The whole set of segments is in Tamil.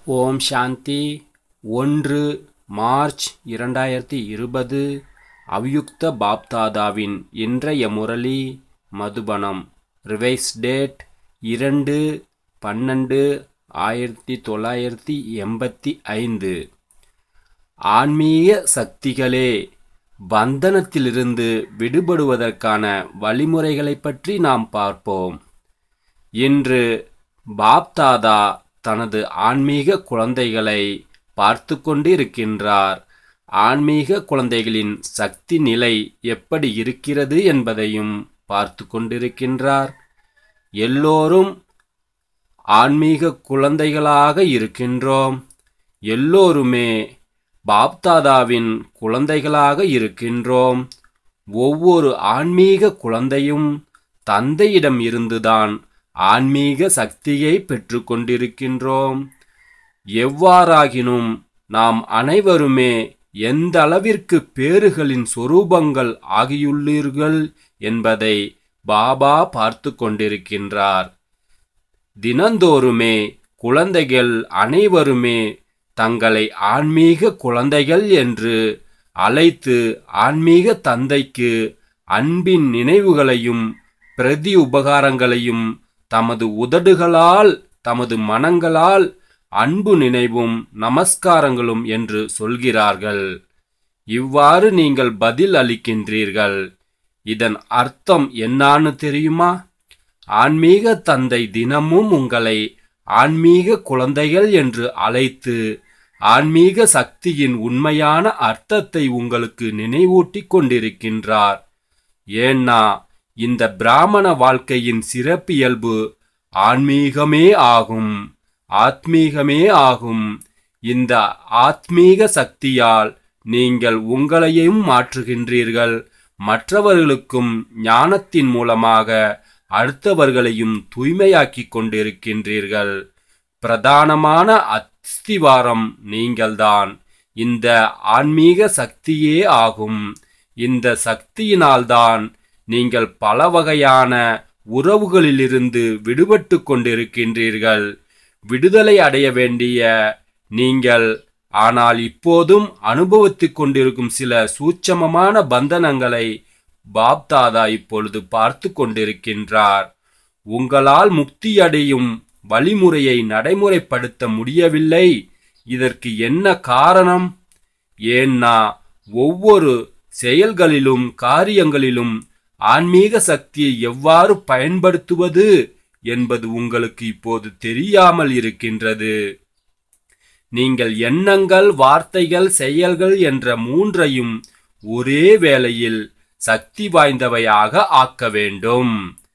ஓம் சாந்தி ஒன்று மார்ச் இரண்டாயிரத்தி இருபது அவ்யுக்த பாப்தாதாவின் இன்றைய முரளி மதுபனம் ரிவைஸ் டேட் இரண்டு பன்னெண்டு ஆயிரத்தி தொள்ளாயிரத்தி எண்பத்தி ஐந்து ஆன்மீக சக்திகளே பந்தனத்திலிருந்து விடுபடுவதற்கான வழிமுறைகளைப் பற்றி நாம் பார்ப்போம் இன்று பாப்தாதா தனது ஆன்மீக குழந்தைகளை பார்த்து கொண்டிருக்கின்றார் ஆன்மீக குழந்தைகளின் சக்தி நிலை எப்படி இருக்கிறது என்பதையும் பார்த்து கொண்டிருக்கின்றார் எல்லோரும் ஆன்மீக குழந்தைகளாக இருக்கின்றோம் எல்லோருமே பாப்தாதாவின் குழந்தைகளாக இருக்கின்றோம் ஒவ்வொரு ஆன்மீக குழந்தையும் தந்தையிடம் இருந்துதான் ஆன்மீக சக்தியை பெற்றுக்கொண்டிருக்கின்றோம் எவ்வாறாகினும் நாம் அனைவருமே எந்த அளவிற்கு பேறுகளின் சொரூபங்கள் ஆகியுள்ளீர்கள் என்பதை பாபா பார்த்து கொண்டிருக்கின்றார் தினந்தோறுமே குழந்தைகள் அனைவருமே தங்களை ஆன்மீக குழந்தைகள் என்று அழைத்து ஆன்மீக தந்தைக்கு அன்பின் நினைவுகளையும் பிரதி உபகாரங்களையும் தமது உதடுகளால் தமது மனங்களால் அன்பு நினைவும் நமஸ்காரங்களும் என்று சொல்கிறார்கள் இவ்வாறு நீங்கள் பதில் அளிக்கின்றீர்கள் இதன் அர்த்தம் என்னான்னு தெரியுமா ஆன்மீக தந்தை தினமும் உங்களை ஆன்மீக குழந்தைகள் என்று அழைத்து ஆன்மீக சக்தியின் உண்மையான அர்த்தத்தை உங்களுக்கு நினைவூட்டிக் கொண்டிருக்கின்றார் ஏன்னா இந்த பிராமண வாழ்க்கையின் சிறப்பியல்பு ஆன்மீகமே ஆகும் ஆத்மீகமே ஆகும் இந்த ஆத்மீக சக்தியால் நீங்கள் உங்களையும் மாற்றுகின்றீர்கள் மற்றவர்களுக்கும் ஞானத்தின் மூலமாக அடுத்தவர்களையும் தூய்மையாக்கிக் கொண்டிருக்கின்றீர்கள் பிரதானமான அஸ்திவாரம் நீங்கள்தான் இந்த ஆன்மீக சக்தியே ஆகும் இந்த சக்தியினால்தான் நீங்கள் பல வகையான உறவுகளிலிருந்து விடுபட்டு கொண்டிருக்கின்றீர்கள் விடுதலை அடைய வேண்டிய நீங்கள் ஆனால் இப்போதும் அனுபவித்துக் கொண்டிருக்கும் சில சூட்சமமான பந்தனங்களை பாப்தாதா இப்பொழுது பார்த்து கொண்டிருக்கின்றார் உங்களால் முக்தியடையும் வழிமுறையை நடைமுறைப்படுத்த முடியவில்லை இதற்கு என்ன காரணம் ஏன்னா ஒவ்வொரு செயல்களிலும் காரியங்களிலும் ஆன்மீக சக்தியை எவ்வாறு பயன்படுத்துவது என்பது உங்களுக்கு இப்போது தெரியாமல் இருக்கின்றது நீங்கள் எண்ணங்கள் வார்த்தைகள் செயல்கள் என்ற மூன்றையும் ஒரே வேளையில் சக்தி வாய்ந்தவையாக ஆக்க வேண்டும்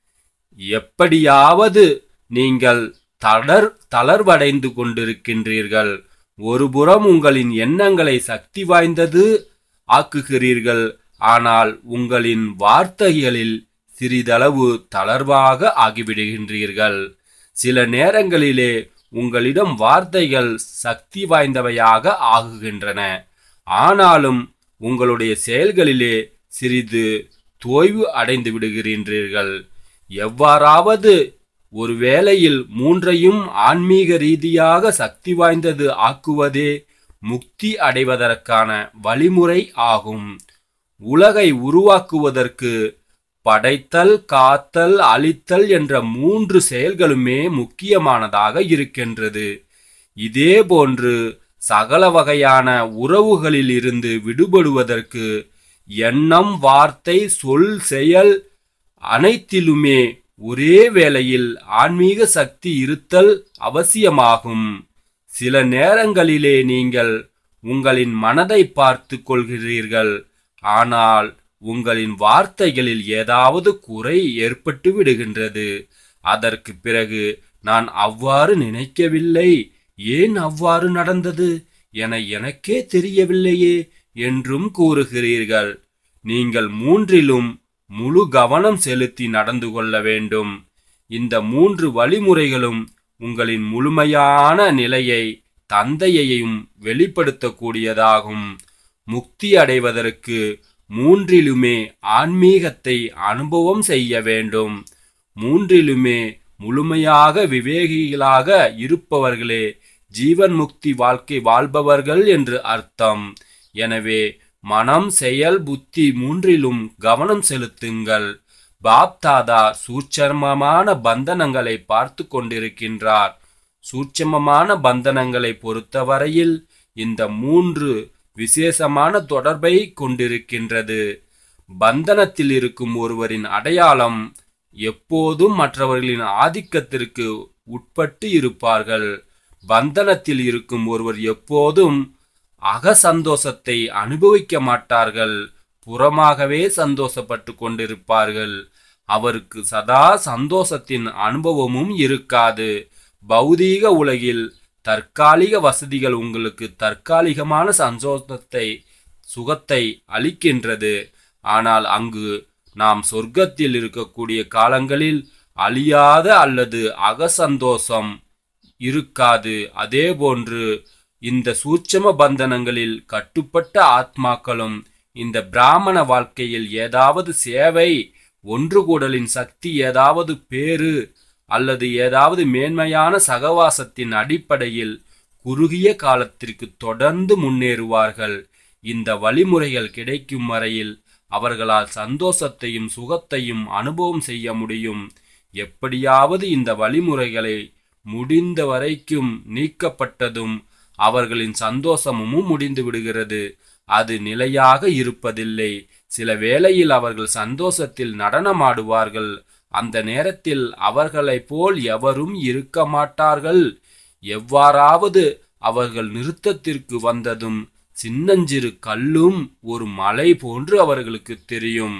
எப்படியாவது நீங்கள் தளர் தளர்வடைந்து கொண்டிருக்கின்றீர்கள் ஒருபுறம் உங்களின் எண்ணங்களை சக்தி வாய்ந்தது ஆக்குகிறீர்கள் ஆனால் உங்களின் வார்த்தைகளில் சிறிதளவு தளர்வாக ஆகிவிடுகின்றீர்கள் சில நேரங்களிலே உங்களிடம் வார்த்தைகள் சக்தி வாய்ந்தவையாக ஆகுகின்றன ஆனாலும் உங்களுடைய செயல்களிலே சிறிது தோய்வு அடைந்து விடுகின்றீர்கள் எவ்வாறாவது ஒரு வேளையில் மூன்றையும் ஆன்மீக ரீதியாக சக்தி வாய்ந்தது ஆக்குவதே முக்தி அடைவதற்கான வழிமுறை ஆகும் உலகை உருவாக்குவதற்கு படைத்தல் காத்தல் அழித்தல் என்ற மூன்று செயல்களுமே முக்கியமானதாக இருக்கின்றது இதே போன்று சகல வகையான உறவுகளில் இருந்து விடுபடுவதற்கு எண்ணம் வார்த்தை சொல் செயல் அனைத்திலுமே ஒரே வேளையில் ஆன்மீக சக்தி இருத்தல் அவசியமாகும் சில நேரங்களிலே நீங்கள் உங்களின் மனதை பார்த்து கொள்கிறீர்கள் ஆனால் உங்களின் வார்த்தைகளில் ஏதாவது குறை ஏற்பட்டு விடுகின்றது அதற்கு பிறகு நான் அவ்வாறு நினைக்கவில்லை ஏன் அவ்வாறு நடந்தது என எனக்கே தெரியவில்லையே என்றும் கூறுகிறீர்கள் நீங்கள் மூன்றிலும் முழு கவனம் செலுத்தி நடந்து கொள்ள வேண்டும் இந்த மூன்று வழிமுறைகளும் உங்களின் முழுமையான நிலையை தந்தையையும் வெளிப்படுத்தக்கூடியதாகும் முக்தி அடைவதற்கு மூன்றிலுமே ஆன்மீகத்தை அனுபவம் செய்ய வேண்டும் மூன்றிலுமே முழுமையாக விவேகிகளாக இருப்பவர்களே ஜீவன் முக்தி வாழ்க்கை வாழ்பவர்கள் என்று அர்த்தம் எனவே மனம் செயல் புத்தி மூன்றிலும் கவனம் செலுத்துங்கள் பாப்தாதா சூட்சமமான பந்தனங்களை பார்த்து கொண்டிருக்கின்றார் சூட்சமமான பந்தனங்களை பொறுத்தவரையில் இந்த மூன்று விசேஷமான தொடர்பை கொண்டிருக்கின்றது பந்தனத்தில் இருக்கும் ஒருவரின் அடையாளம் எப்போதும் மற்றவர்களின் ஆதிக்கத்திற்கு உட்பட்டு இருப்பார்கள் பந்தனத்தில் இருக்கும் ஒருவர் எப்போதும் அக சந்தோஷத்தை அனுபவிக்க மாட்டார்கள் புறமாகவே சந்தோஷப்பட்டு கொண்டிருப்பார்கள் அவருக்கு சதா சந்தோஷத்தின் அனுபவமும் இருக்காது பௌதீக உலகில் தற்காலிக வசதிகள் உங்களுக்கு தற்காலிகமான சந்தோஷத்தை சுகத்தை அளிக்கின்றது ஆனால் அங்கு நாம் சொர்க்கத்தில் இருக்கக்கூடிய காலங்களில் அழியாத அல்லது அகசந்தோஷம் இருக்காது அதேபோன்று இந்த சூட்சம பந்தனங்களில் கட்டுப்பட்ட ஆத்மாக்களும் இந்த பிராமண வாழ்க்கையில் ஏதாவது சேவை ஒன்று கூடலின் சக்தி ஏதாவது பேறு அல்லது ஏதாவது மேன்மையான சகவாசத்தின் அடிப்படையில் குறுகிய காலத்திற்கு தொடர்ந்து முன்னேறுவார்கள் இந்த வழிமுறைகள் கிடைக்கும் வரையில் அவர்களால் சந்தோஷத்தையும் சுகத்தையும் அனுபவம் செய்ய முடியும் எப்படியாவது இந்த வழிமுறைகளை முடிந்த வரைக்கும் நீக்கப்பட்டதும் அவர்களின் சந்தோஷமும் முடிந்து விடுகிறது அது நிலையாக இருப்பதில்லை சில வேளையில் அவர்கள் சந்தோஷத்தில் நடனமாடுவார்கள் அந்த நேரத்தில் அவர்களைப் போல் எவரும் இருக்க மாட்டார்கள் எவ்வாறாவது அவர்கள் நிறுத்தத்திற்கு வந்ததும் சின்னஞ்சிறு கல்லும் ஒரு மலை போன்று அவர்களுக்கு தெரியும்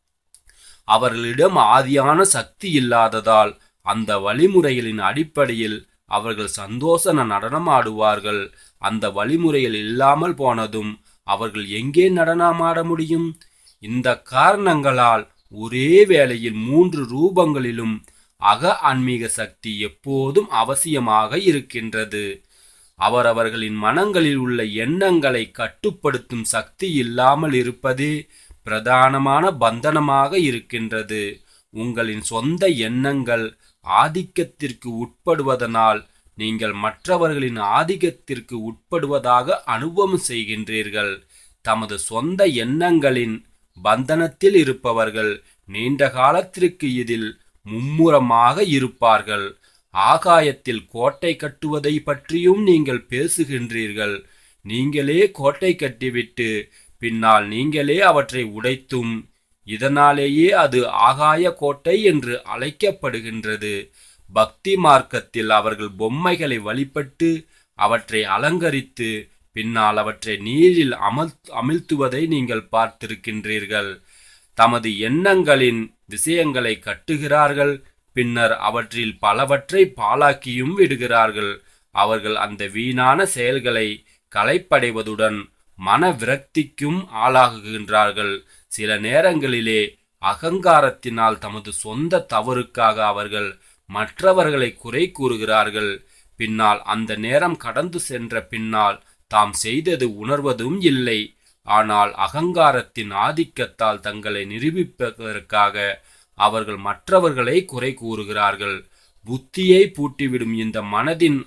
அவர்களிடம் ஆதியான சக்தி இல்லாததால் அந்த வழிமுறைகளின் அடிப்படையில் அவர்கள் சந்தோஷ நடனமாடுவார்கள் அந்த வழிமுறைகள் இல்லாமல் போனதும் அவர்கள் எங்கே நடனமாட முடியும் இந்த காரணங்களால் ஒரே வேளையில் மூன்று ரூபங்களிலும் அக ஆன்மீக சக்தி எப்போதும் அவசியமாக இருக்கின்றது அவரவர்களின் மனங்களில் உள்ள எண்ணங்களை கட்டுப்படுத்தும் சக்தி இல்லாமல் இருப்பதே பிரதானமான பந்தனமாக இருக்கின்றது உங்களின் சொந்த எண்ணங்கள் ஆதிக்கத்திற்கு உட்படுவதனால் நீங்கள் மற்றவர்களின் ஆதிக்கத்திற்கு உட்படுவதாக அனுபவம் செய்கின்றீர்கள் தமது சொந்த எண்ணங்களின் பந்தனத்தில் இருப்பவர்கள் நீண்ட காலத்திற்கு இதில் மும்முரமாக இருப்பார்கள் ஆகாயத்தில் கோட்டை கட்டுவதை பற்றியும் நீங்கள் பேசுகின்றீர்கள் நீங்களே கோட்டை கட்டிவிட்டு பின்னால் நீங்களே அவற்றை உடைத்தும் இதனாலேயே அது ஆகாய கோட்டை என்று அழைக்கப்படுகின்றது பக்தி மார்க்கத்தில் அவர்கள் பொம்மைகளை வழிபட்டு அவற்றை அலங்கரித்து பின்னால் அவற்றை நீரில் அமல் அமிழ்த்துவதை நீங்கள் பார்த்திருக்கின்றீர்கள் தமது எண்ணங்களின் விஷயங்களை கட்டுகிறார்கள் பின்னர் அவற்றில் பலவற்றை பாழாக்கியும் விடுகிறார்கள் அவர்கள் அந்த வீணான செயல்களை களைப்படைவதுடன் மன விரக்திக்கும் ஆளாகுகின்றார்கள் சில நேரங்களிலே அகங்காரத்தினால் தமது சொந்த தவறுக்காக அவர்கள் மற்றவர்களை குறை கூறுகிறார்கள் பின்னால் அந்த நேரம் கடந்து சென்ற பின்னால் தாம் செய்தது உணர்வதும் இல்லை ஆனால் அகங்காரத்தின் ஆதிக்கத்தால் தங்களை நிரூபிப்பதற்காக அவர்கள் மற்றவர்களை குறை கூறுகிறார்கள் புத்தியை பூட்டிவிடும் இந்த மனதின்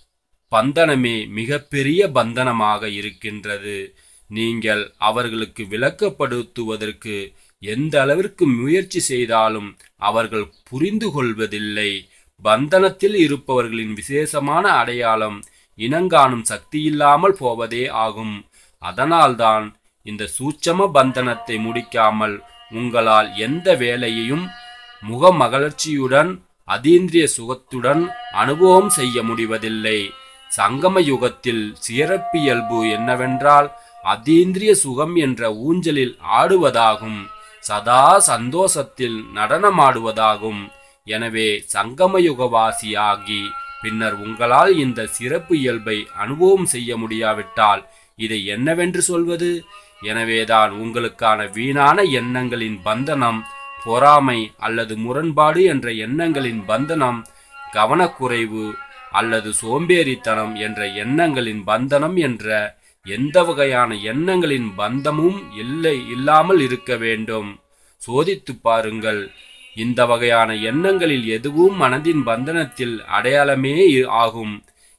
பந்தனமே மிகப்பெரிய பந்தனமாக இருக்கின்றது நீங்கள் அவர்களுக்கு விளக்கப்படுத்துவதற்கு எந்த அளவிற்கு முயற்சி செய்தாலும் அவர்கள் புரிந்து கொள்வதில்லை பந்தனத்தில் இருப்பவர்களின் விசேஷமான அடையாளம் இனங்காணும் சக்தியில்லாமல் போவதே ஆகும் அதனால்தான் இந்த சூட்சம பந்தனத்தை முடிக்காமல் உங்களால் எந்த வேலையையும் முக மகிழ்ச்சியுடன் அதீந்திரிய சுகத்துடன் அனுபவம் செய்ய முடிவதில்லை சங்கம யுகத்தில் சிறப்பியல்பு என்னவென்றால் அதீந்திரிய சுகம் என்ற ஊஞ்சலில் ஆடுவதாகும் சதா சந்தோஷத்தில் நடனமாடுவதாகும் எனவே சங்கமயுகவாசியாகி பின்னர் உங்களால் இந்த சிறப்பு இயல்பை அனுபவம் செய்ய முடியாவிட்டால் இதை என்னவென்று சொல்வது எனவேதான் உங்களுக்கான வீணான எண்ணங்களின் பந்தனம் பொறாமை அல்லது முரண்பாடு என்ற எண்ணங்களின் பந்தனம் கவனக்குறைவு அல்லது சோம்பேறித்தனம் என்ற எண்ணங்களின் பந்தனம் என்ற எந்த வகையான எண்ணங்களின் பந்தமும் இல்லை இல்லாமல் இருக்க வேண்டும் சோதித்து பாருங்கள் இந்த வகையான எண்ணங்களில் எதுவும் மனதின் பந்தனத்தில் அடையாளமே இ- ஆகும்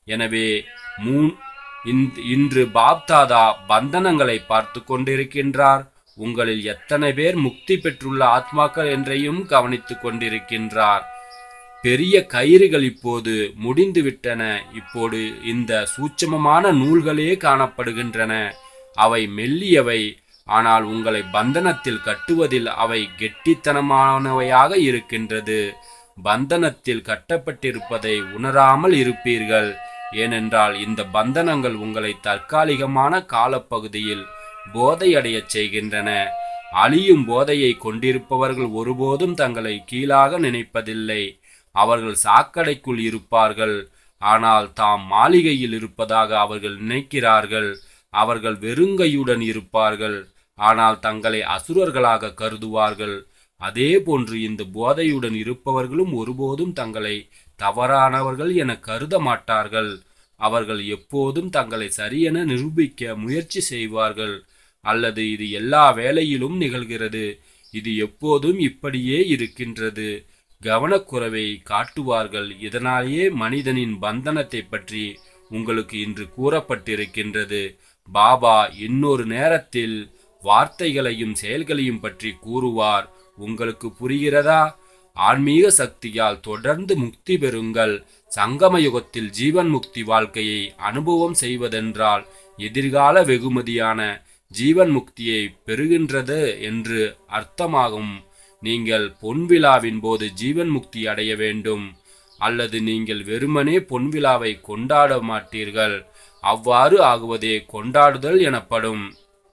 எனவே மூன் இந்- இன்று பாப்தாதா பந்தனங்களை பார்த்து கொண்டிருக்கின்றார் உங்களில் எத்தனை பேர் முக்தி பெற்றுள்ள ஆத்மாக்கள் என்றையும் கவனித்துக் கொண்டிருக்கின்றார் பெரிய கயிறுகள் இப்போது முடிந்துவிட்டன இப்போது இந்த சூட்சமமான நூல்களே காணப்படுகின்றன அவை மெல்லியவை ஆனால் உங்களை பந்தனத்தில் கட்டுவதில் அவை கெட்டித்தனமானவையாக இருக்கின்றது பந்தனத்தில் கட்டப்பட்டிருப்பதை உணராமல் இருப்பீர்கள் ஏனென்றால் இந்த பந்தனங்கள் உங்களை தற்காலிகமான காலப்பகுதியில் போதையடையச் செய்கின்றன அழியும் போதையை கொண்டிருப்பவர்கள் ஒருபோதும் தங்களை கீழாக நினைப்பதில்லை அவர்கள் சாக்கடைக்குள் இருப்பார்கள் ஆனால் தாம் மாளிகையில் இருப்பதாக அவர்கள் நினைக்கிறார்கள் அவர்கள் வெறுங்கையுடன் இருப்பார்கள் ஆனால் தங்களை அசுரர்களாக கருதுவார்கள் அதே போன்று இந்த போதையுடன் இருப்பவர்களும் ஒருபோதும் தங்களை தவறானவர்கள் என கருத மாட்டார்கள் அவர்கள் எப்போதும் தங்களை சரியென நிரூபிக்க முயற்சி செய்வார்கள் அல்லது இது எல்லா வேளையிலும் நிகழ்கிறது இது எப்போதும் இப்படியே இருக்கின்றது கவனக்குறைவை காட்டுவார்கள் இதனாலேயே மனிதனின் பந்தனத்தை பற்றி உங்களுக்கு இன்று கூறப்பட்டிருக்கின்றது பாபா இன்னொரு நேரத்தில் வார்த்தைகளையும் செயல்களையும் பற்றி கூறுவார் உங்களுக்கு புரிகிறதா ஆன்மீக சக்தியால் தொடர்ந்து முக்தி பெறுங்கள் சங்கம யுகத்தில் ஜீவன் முக்தி வாழ்க்கையை அனுபவம் செய்வதென்றால் எதிர்கால வெகுமதியான ஜீவன் முக்தியை பெறுகின்றது என்று அர்த்தமாகும் நீங்கள் பொன்விழாவின் போது ஜீவன் முக்தி அடைய வேண்டும் அல்லது நீங்கள் வெறுமனே பொன்விழாவை கொண்டாட மாட்டீர்கள் அவ்வாறு ஆகுவதே கொண்டாடுதல் எனப்படும்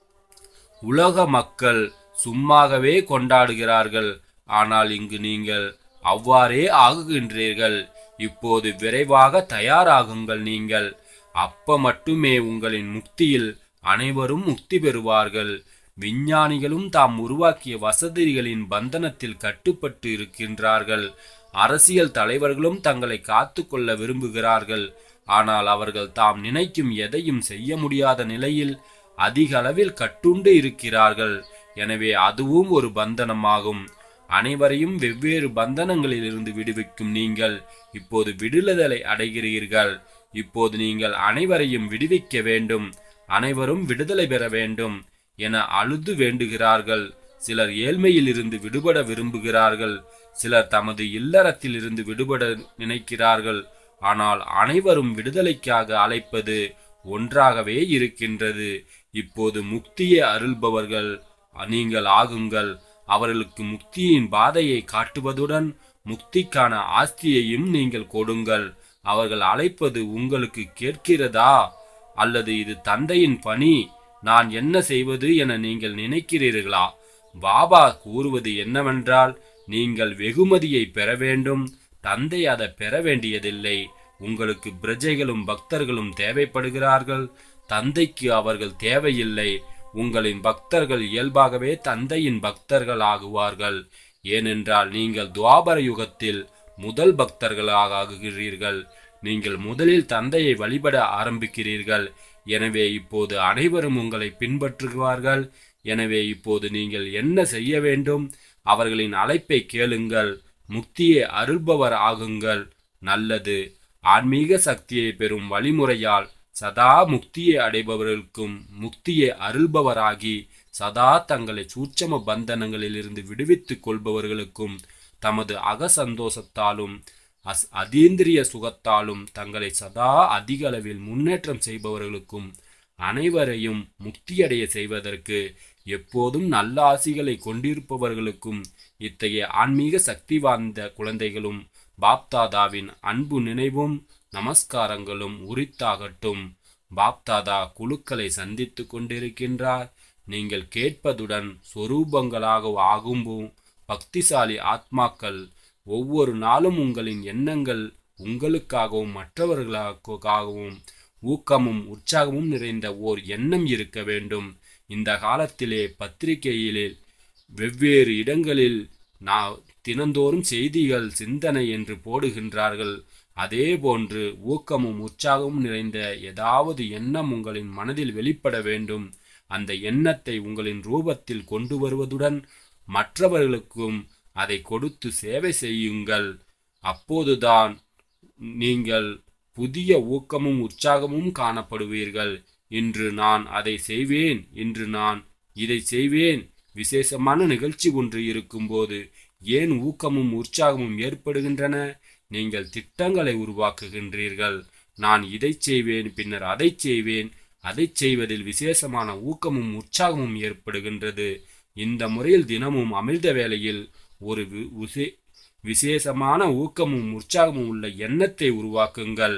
உலக மக்கள் சும்மாகவே கொண்டாடுகிறார்கள் ஆனால் இங்கு நீங்கள் அவ்வாறே ஆகுகின்றீர்கள் இப்போது விரைவாக தயாராகுங்கள் நீங்கள் அப்ப மட்டுமே உங்களின் முக்தியில் அனைவரும் முக்தி பெறுவார்கள் விஞ்ஞானிகளும் தாம் உருவாக்கிய வசதிகளின் பந்தனத்தில் கட்டுப்பட்டு இருக்கின்றார்கள் அரசியல் தலைவர்களும் தங்களை காத்துக்கொள்ள விரும்புகிறார்கள் ஆனால் அவர்கள் தாம் நினைக்கும் எதையும் செய்ய முடியாத நிலையில் அதிக அளவில் கட்டுண்டு இருக்கிறார்கள் எனவே அதுவும் ஒரு பந்தனமாகும் அனைவரையும் வெவ்வேறு பந்தனங்களிலிருந்து விடுவிக்கும் நீங்கள் இப்போது விடுதலை அடைகிறீர்கள் இப்போது நீங்கள் அனைவரையும் விடுவிக்க வேண்டும் அனைவரும் விடுதலை பெற வேண்டும் என அழுது வேண்டுகிறார்கள் சிலர் ஏழ்மையில் இருந்து விடுபட விரும்புகிறார்கள் சிலர் தமது இல்லறத்தில் இருந்து விடுபட நினைக்கிறார்கள் ஆனால் அனைவரும் விடுதலைக்காக அழைப்பது ஒன்றாகவே இருக்கின்றது இப்போது முக்தியை அருள்பவர்கள் நீங்கள் ஆகுங்கள் அவர்களுக்கு முக்தியின் பாதையை காட்டுவதுடன் முக்திக்கான ஆஸ்தியையும் நீங்கள் கொடுங்கள் அவர்கள் அழைப்பது உங்களுக்கு கேட்கிறதா அல்லது இது தந்தையின் பணி நான் என்ன செய்வது என நீங்கள் நினைக்கிறீர்களா பாபா கூறுவது என்னவென்றால் நீங்கள் வெகுமதியை பெற வேண்டும் தந்தை அதை பெற வேண்டியதில்லை உங்களுக்கு பிரஜைகளும் பக்தர்களும் தேவைப்படுகிறார்கள் தந்தைக்கு அவர்கள் தேவையில்லை உங்களின் பக்தர்கள் இயல்பாகவே தந்தையின் பக்தர்கள் ஆகுவார்கள் ஏனென்றால் நீங்கள் துவாபர யுகத்தில் முதல் பக்தர்களாக ஆகுகிறீர்கள் நீங்கள் முதலில் தந்தையை வழிபட ஆரம்பிக்கிறீர்கள் எனவே இப்போது அனைவரும் உங்களை பின்பற்றுவார்கள் எனவே இப்போது நீங்கள் என்ன செய்ய வேண்டும் அவர்களின் அழைப்பை கேளுங்கள் முக்தியை அருள்பவர் ஆகுங்கள் நல்லது ஆன்மீக சக்தியை பெறும் வழிமுறையால் சதா முக்தியை அடைபவர்களுக்கும் முக்தியை அருள்பவராகி சதா தங்களை சூட்சம பந்தனங்களிலிருந்து விடுவித்துக் கொள்பவர்களுக்கும் தமது அக சந்தோஷத்தாலும் அஸ் அதீந்திரிய சுகத்தாலும் தங்களை சதா அதிக அளவில் முன்னேற்றம் செய்பவர்களுக்கும் அனைவரையும் முக்தியடைய செய்வதற்கு எப்போதும் நல்ல ஆசிகளை கொண்டிருப்பவர்களுக்கும் இத்தகைய ஆன்மீக சக்தி வாய்ந்த குழந்தைகளும் பாப்தாதாவின் அன்பு நினைவும் நமஸ்காரங்களும் உரித்தாகட்டும் பாப்தாதா குழுக்களை சந்தித்து கொண்டிருக்கின்றார் நீங்கள் கேட்பதுடன் சொரூபங்களாக ஆகும்போம் பக்திசாலி ஆத்மாக்கள் ஒவ்வொரு நாளும் உங்களின் எண்ணங்கள் உங்களுக்காகவும் மற்றவர்களுக்காகவும் ஊக்கமும் உற்சாகமும் நிறைந்த ஓர் எண்ணம் இருக்க வேண்டும் இந்த காலத்திலே பத்திரிகையிலே வெவ்வேறு இடங்களில் நான் தினந்தோறும் செய்திகள் சிந்தனை என்று போடுகின்றார்கள் அதே போன்று ஊக்கமும் உற்சாகமும் நிறைந்த ஏதாவது எண்ணம் உங்களின் மனதில் வெளிப்பட வேண்டும் அந்த எண்ணத்தை உங்களின் ரூபத்தில் கொண்டு வருவதுடன் மற்றவர்களுக்கும் அதை கொடுத்து சேவை செய்யுங்கள் அப்போதுதான் நீங்கள் புதிய ஊக்கமும் உற்சாகமும் காணப்படுவீர்கள் இன்று நான் அதை செய்வேன் இன்று நான் இதை செய்வேன் விசேஷமான நிகழ்ச்சி ஒன்று இருக்கும்போது ஏன் ஊக்கமும் உற்சாகமும் ஏற்படுகின்றன நீங்கள் திட்டங்களை உருவாக்குகின்றீர்கள் நான் இதை செய்வேன் பின்னர் அதை செய்வேன் அதை செய்வதில் விசேஷமான ஊக்கமும் உற்சாகமும் ஏற்படுகின்றது இந்த முறையில் தினமும் அமிர்த வேளையில் ஒரு வி- உசே- விசேஷமான ஊக்கமும் உற்சாகமும் உள்ள எண்ணத்தை உருவாக்குங்கள்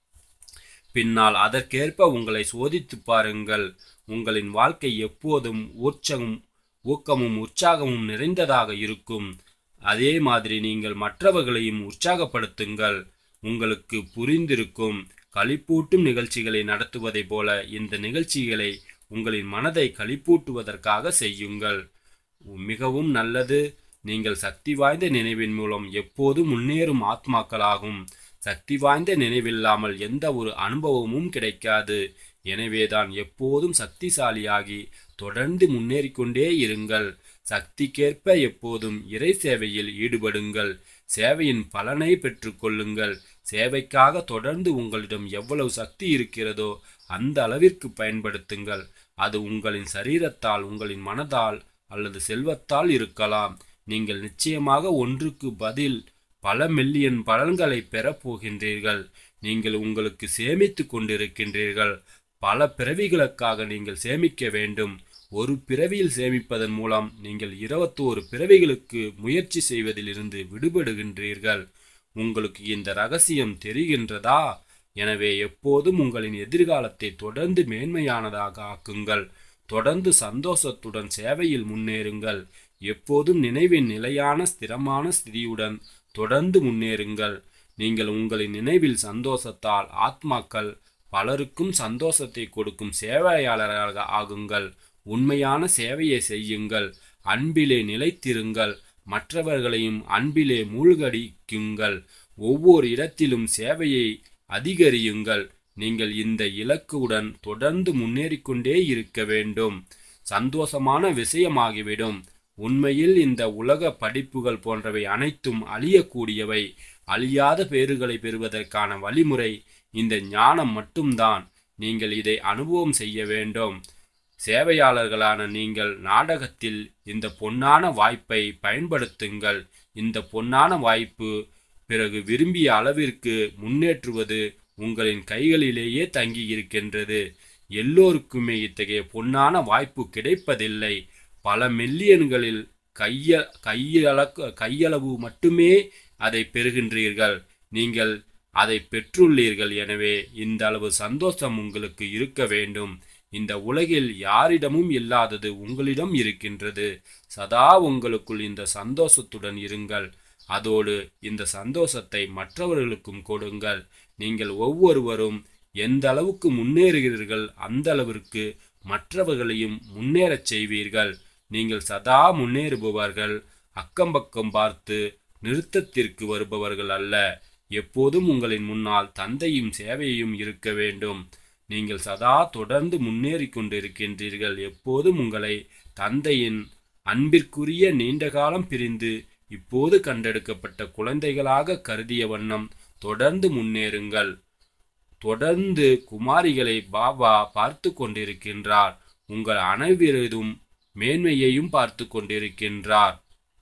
பின்னால் அதற்கேற்ப உங்களை சோதித்துப் பாருங்கள் உங்களின் வாழ்க்கை எப்போதும் ஊற்சமும் ஊக்கமும் உற்சாகமும் நிறைந்ததாக இருக்கும் அதே மாதிரி நீங்கள் மற்றவர்களையும் உற்சாகப்படுத்துங்கள் உங்களுக்கு புரிந்திருக்கும் களிப்பூட்டும் நிகழ்ச்சிகளை நடத்துவதைப் போல இந்த நிகழ்ச்சிகளை உங்களின் மனதை களிப்பூட்டுவதற்காக செய்யுங்கள் மிகவும் நல்லது நீங்கள் சக்தி வாய்ந்த நினைவின் மூலம் எப்போதும் முன்னேறும் ஆத்மாக்களாகும் சக்தி வாய்ந்த நினைவில்லாமல் எந்த ஒரு அனுபவமும் கிடைக்காது எனவேதான் எப்போதும் சக்திசாலியாகி தொடர்ந்து முன்னேறிக்கொண்டே இருங்கள் சக்திக்கேற்ப எப்போதும் இறை சேவையில் ஈடுபடுங்கள் சேவையின் பலனை பெற்றுக்கொள்ளுங்கள் சேவைக்காக தொடர்ந்து உங்களிடம் எவ்வளவு சக்தி இருக்கிறதோ அந்த அளவிற்கு பயன்படுத்துங்கள் அது உங்களின் சரீரத்தால் உங்களின் மனதால் அல்லது செல்வத்தால் இருக்கலாம் நீங்கள் நிச்சயமாக ஒன்றுக்கு பதில் பல மில்லியன் பலன்களை பெறப் போகின்றீர்கள் நீங்கள் உங்களுக்கு சேமித்து கொண்டிருக்கின்றீர்கள் பல பிறவிகளுக்காக நீங்கள் சேமிக்க வேண்டும் ஒரு பிறவியில் சேமிப்பதன் மூலம் நீங்கள் இருபத்தோரு பிறவிகளுக்கு முயற்சி செய்வதிலிருந்து விடுபடுகின்றீர்கள் உங்களுக்கு இந்த ரகசியம் தெரிகின்றதா எனவே எப்போதும் உங்களின் எதிர்காலத்தை தொடர்ந்து மேன்மையானதாக ஆக்குங்கள் தொடர்ந்து சந்தோஷத்துடன் சேவையில் முன்னேறுங்கள் எப்போதும் நினைவின் நிலையான ஸ்திரமான ஸ்திதியுடன் தொடர்ந்து முன்னேறுங்கள் நீங்கள் உங்களின் நினைவில் சந்தோஷத்தால் ஆத்மாக்கள் பலருக்கும் சந்தோஷத்தை கொடுக்கும் சேவையாளராக ஆகுங்கள் உண்மையான சேவையை செய்யுங்கள் அன்பிலே நிலைத்திருங்கள் மற்றவர்களையும் அன்பிலே மூழ்கடிக்குங்கள் ஒவ்வொரு இடத்திலும் சேவையை அதிகரியுங்கள் நீங்கள் இந்த இலக்குடன் தொடர்ந்து முன்னேறிக்கொண்டே இருக்க வேண்டும் சந்தோஷமான விஷயமாகிவிடும் உண்மையில் இந்த உலக படிப்புகள் போன்றவை அனைத்தும் அழியக்கூடியவை அழியாத பேறுகளை பெறுவதற்கான வழிமுறை இந்த ஞானம் மட்டும்தான் நீங்கள் இதை அனுபவம் செய்ய வேண்டும் சேவையாளர்களான நீங்கள் நாடகத்தில் இந்த பொன்னான வாய்ப்பை பயன்படுத்துங்கள் இந்த பொன்னான வாய்ப்பு பிறகு விரும்பிய அளவிற்கு முன்னேற்றுவது உங்களின் கைகளிலேயே தங்கி இருக்கின்றது எல்லோருக்குமே இத்தகைய பொன்னான வாய்ப்பு கிடைப்பதில்லை பல மில்லியன்களில் கைய கையளக்கு கையளவு மட்டுமே அதை பெறுகின்றீர்கள் நீங்கள் அதை பெற்றுள்ளீர்கள் எனவே இந்த அளவு சந்தோஷம் உங்களுக்கு இருக்க வேண்டும் இந்த உலகில் யாரிடமும் இல்லாதது உங்களிடம் இருக்கின்றது சதா உங்களுக்குள் இந்த சந்தோஷத்துடன் இருங்கள் அதோடு இந்த சந்தோஷத்தை மற்றவர்களுக்கும் கொடுங்கள் நீங்கள் ஒவ்வொருவரும் எந்த அளவுக்கு முன்னேறுகிறீர்கள் அந்த அளவிற்கு மற்றவர்களையும் முன்னேறச் செய்வீர்கள் நீங்கள் சதா முன்னேறுபவர்கள் அக்கம்பக்கம் பார்த்து நிறுத்தத்திற்கு வருபவர்கள் அல்ல எப்போதும் உங்களின் முன்னால் தந்தையும் சேவையும் இருக்க வேண்டும் நீங்கள் சதா தொடர்ந்து முன்னேறி கொண்டிருக்கின்றீர்கள் எப்போதும் உங்களை தந்தையின் அன்பிற்குரிய நீண்ட காலம் பிரிந்து இப்போது கண்டெடுக்கப்பட்ட குழந்தைகளாக கருதிய வண்ணம் தொடர்ந்து முன்னேறுங்கள் தொடர்ந்து குமாரிகளை பாபா பார்த்து கொண்டிருக்கின்றார் உங்கள் அனைவரதும் மேன்மையையும் பார்த்து கொண்டிருக்கின்றார்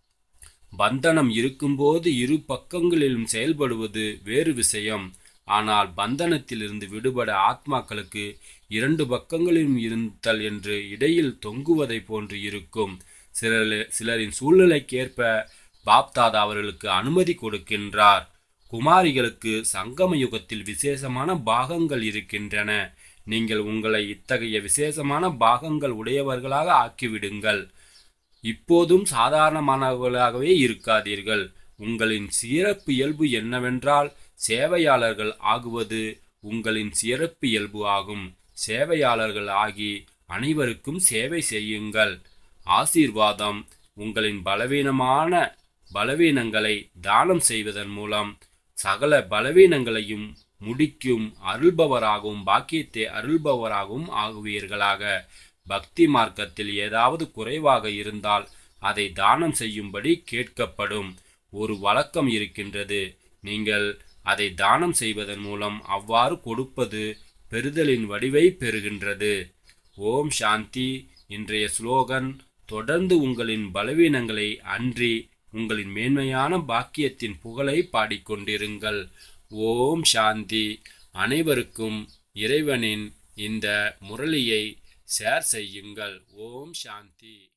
பந்தனம் இருக்கும்போது இரு பக்கங்களிலும் செயல்படுவது வேறு விஷயம் ஆனால் பந்தனத்திலிருந்து விடுபட ஆத்மாக்களுக்கு இரண்டு பக்கங்களிலும் இருத்தல் என்று இடையில் தொங்குவதை போன்று இருக்கும் சிலர் சிலரின் சூழ்நிலைக்கேற்ப பாப்தாதா அவர்களுக்கு அனுமதி கொடுக்கின்றார் குமாரிகளுக்கு சங்கம யுகத்தில் விசேஷமான பாகங்கள் இருக்கின்றன நீங்கள் உங்களை இத்தகைய விசேஷமான பாகங்கள் உடையவர்களாக ஆக்கிவிடுங்கள் இப்போதும் சாதாரணமானவர்களாகவே இருக்காதீர்கள் உங்களின் சிறப்பு இயல்பு என்னவென்றால் சேவையாளர்கள் ஆகுவது உங்களின் சிறப்பு இயல்பு ஆகும் சேவையாளர்கள் ஆகி அனைவருக்கும் சேவை செய்யுங்கள் ஆசீர்வாதம் உங்களின் பலவீனமான பலவீனங்களை தானம் செய்வதன் மூலம் சகல பலவீனங்களையும் முடிக்கும் அருள்பவராகவும் பாக்கியத்தை அருள்பவராகவும் ஆகுவீர்களாக பக்தி மார்க்கத்தில் ஏதாவது குறைவாக இருந்தால் அதை தானம் செய்யும்படி கேட்கப்படும் ஒரு வழக்கம் இருக்கின்றது நீங்கள் அதை தானம் செய்வதன் மூலம் அவ்வாறு கொடுப்பது பெறுதலின் வடிவை பெறுகின்றது ஓம் சாந்தி இன்றைய ஸ்லோகன் தொடர்ந்து உங்களின் பலவீனங்களை அன்றி உங்களின் மேன்மையான பாக்கியத்தின் புகழை பாடிக்கொண்டிருங்கள் ஓம் சாந்தி அனைவருக்கும் இறைவனின் இந்த முரளியை ஷேர் செய்யுங்கள் ஓம் சாந்தி